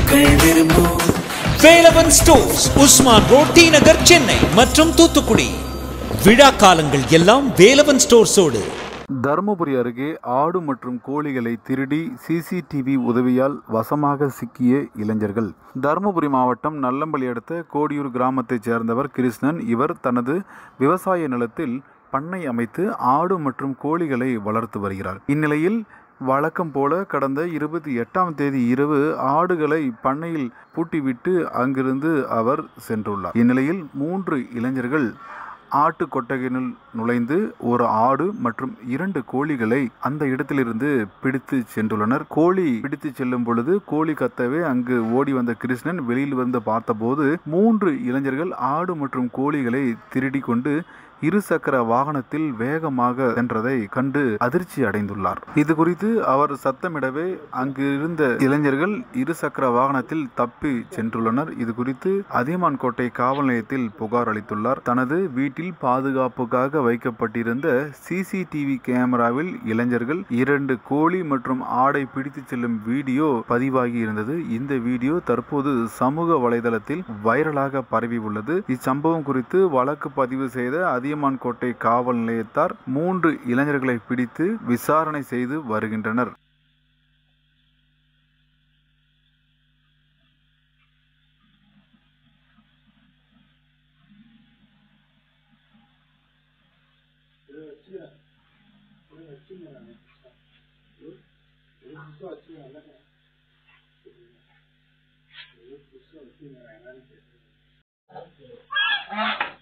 மக்கள் விரும்பும் Velavan stores Usman road T Nagar Chennai மற்றும் தூத்துக்குடி விழா காலங்கள் எல்லாம் வேலவன் ஸ்டோர்ஸோடு தருமபுரி அருகே ஆடு மற்றும் கோழிகளை திருடி சிசிடிவி உதவியால் வசமாக சிக்கிய இளைஞர்கள் தருமபுரி மாவட்டம் நல்லம்பள்ளி அடுத்த கோடியூர் கிராமத்தைச் சேர்ந்தவர் கிருஷ்ணன் இவர் தனது விவசாய நிலத்தில் பண்ணை அமைத்து ஆடு மற்றும் கோழிகளை வளர்த்து வருகிறார் இந்நிலையில் வழக்கம் போல கடந்த இருபத்தி எட்டாம் தேதி இரவு ஆடுகளை பண்ணையில் பூட்டிவிட்டு அங்கிருந்து அவர் சென்றுள்ளார் இந்நிலையில் மூன்று இளைஞர்கள் ஆட்டு கொட்டகையினுள் நுழைந்து ஒரு ஆடு மற்றும் இரண்டு கோழிகளை அந்த இடத்திலிருந்து பிடித்து சென்றுள்ளனர் கோழி பிடித்து செல்லும் பொழுது கோழி கத்தவே அங்கு ஓடி வந்த கிருஷ்ணன் வெளியில் வந்து பார்த்தபோது மூன்று இளைஞர்கள் ஆடு மற்றும் கோழிகளை திருடி கொண்டு இருசக்கர வாகனத்தில் வேகமாக சென்றதை கண்டு அதிர்ச்சி அடைந்துள்ளார் இது குறித்து அவர் சத்தமிடவே அங்கு இருந்த இளைஞர்கள் இருசக்கர வாகனத்தில் தப்பி சென்றுள்ளனர் இது குறித்து அதியமான் கோட்டை காவல் நிலையத்தில் புகார் அளித்துள்ளார் தனது வீட்டில் பாதுகாப்புக்காக வைக்கப்பட்டிருந்த சிசிடிவி கேமராவில் இளைஞர்கள் இரண்டு கோழி மற்றும் ஆடை பிடித்து செல்லும் வீடியோ பதிவாகி இருந்தது இந்த வீடியோ தற்போது சமூக வலைதளத்தில் வைரலாக பரவி உள்ளது இச்சம்பவம் குறித்து வழக்கு பதிவு செய்த அதியமான் கோட்டை காவல் நிலையத்தார் மூன்று இளைஞர்களை பிடித்து விசாரணை செய்து வருகின்றனர் ஆ